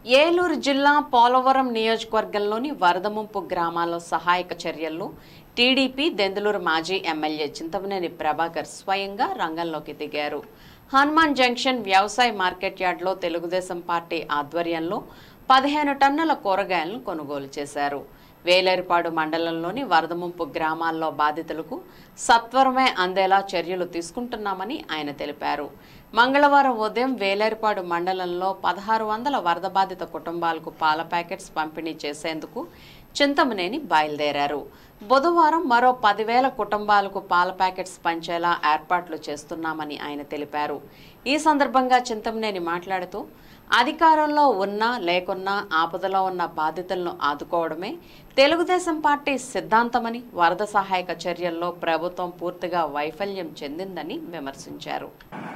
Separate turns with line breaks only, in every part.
ఏలూరు జిల్లా పోలవరం నియోజకవర్గంలోని వరద ముంపు గ్రామాల్లో సహాయక చర్యల్లో టీడీపీ దెందులూరు మాజీ ఎమ్మెల్యే చింతమనేని ప్రభాకర్ స్వయంగా రంగంలోకి దిగారు హనుమాన్ జంక్షన్ వ్యవసాయ మార్కెట్ యార్డ్లో తెలుగుదేశం పార్టీ ఆధ్వర్యంలో పదిహేను టన్నుల కూరగాయలను కొనుగోలు చేశారు వేలేరుపాడు మండలంలోని వరద ముంపు గ్రామాల్లో బాధితులకు సత్వరమే అందేలా చర్యలు తీసుకుంటున్నామని ఆయన తెలిపారు మంగళవారం ఉదయం వేలేరుపాడు మండలంలో పదహారు వందల వరద బాధిత కుటుంబాలకు పాల ప్యాకెట్స్ పంపిణీ చేసేందుకు చింతమనేని బయలుదేరారు బుధవారం మరో పదివేల కుటుంబాలకు పాల ప్యాకెట్స్ పంచేలా ఏర్పాట్లు చేస్తున్నామని ఆయన తెలిపారు ఈ సందర్భంగా చింతమనేని మాట్లాడుతూ అధికారంలో ఉన్నా లేకున్నా ఆపదలో ఉన్న బాధితులను ఆదుకోవడమే తెలుగుదేశం పార్టీ సిద్ధాంతమని వరద సహాయక చర్యల్లో ప్రభుత్వం పూర్తిగా వైఫల్యం చెందిందని విమర్శించారు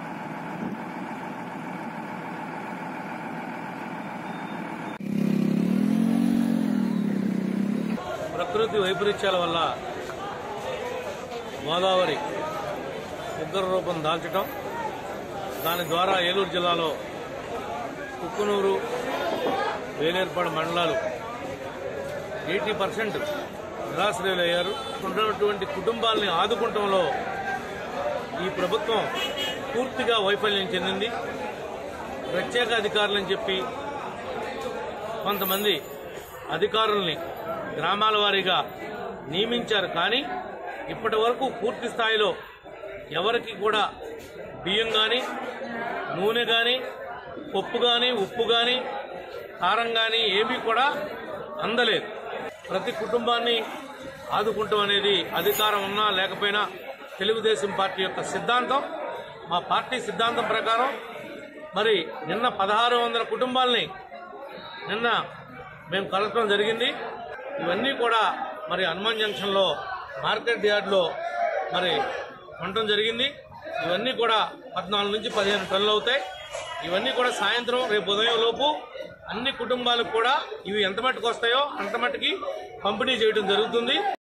ప్రకృతి వైపరీత్యాల వల్ల గోదావరి ఉగ్ర రూపం దాల్చడం దాని ద్వారా ఏలూరు జిల్లాలో కుక్కునూరు వేలేర్పాడు మండలాలు ఎయిటీ పర్సెంట్ నిరాశ్రయులయ్యారు ఉన్నటువంటి కుటుంబాలని ఆదుకుంటంలో ఈ ప్రభుత్వం పూర్తిగా వైఫల్యం చెందింది ప్రత్యేక అధికారులని చెప్పి కొంతమంది అధికారుల్ని గ్రామాల వారీగా నియమించారు కానీ ఇప్పటి వరకు పూర్తి స్థాయిలో ఎవరికి కూడా బియ్యం కానీ నూనె కానీ పప్పు కానీ ఉప్పు కానీ కారం కానీ ఏమీ కూడా అందలేదు ప్రతి కుటుంబాన్ని ఆదుకుంటాం అనేది అధికారం ఉన్నా లేకపోయినా తెలుగుదేశం పార్టీ యొక్క సిద్ధాంతం మా పార్టీ సిద్ధాంతం ప్రకారం మరి నిన్న పదహారు వందల కుటుంబాలని నిన్న మేము కలగటం జరిగింది ఇవన్నీ కూడా మరి హనుమాన్ జంక్షన్లో మార్కెట్ యార్డ్లో మరి ఉండటం జరిగింది ఇవన్నీ కూడా పద్నాలుగు నుంచి పదిహేను టన్నులు అవుతాయి ఇవన్నీ కూడా సాయంత్రం రేపు ఉదయం లోపు అన్ని కుటుంబాలకు కూడా ఇవి ఎంత మట్టుకు వస్తాయో అంత మట్టుకి పంపిణీ చేయడం జరుగుతుంది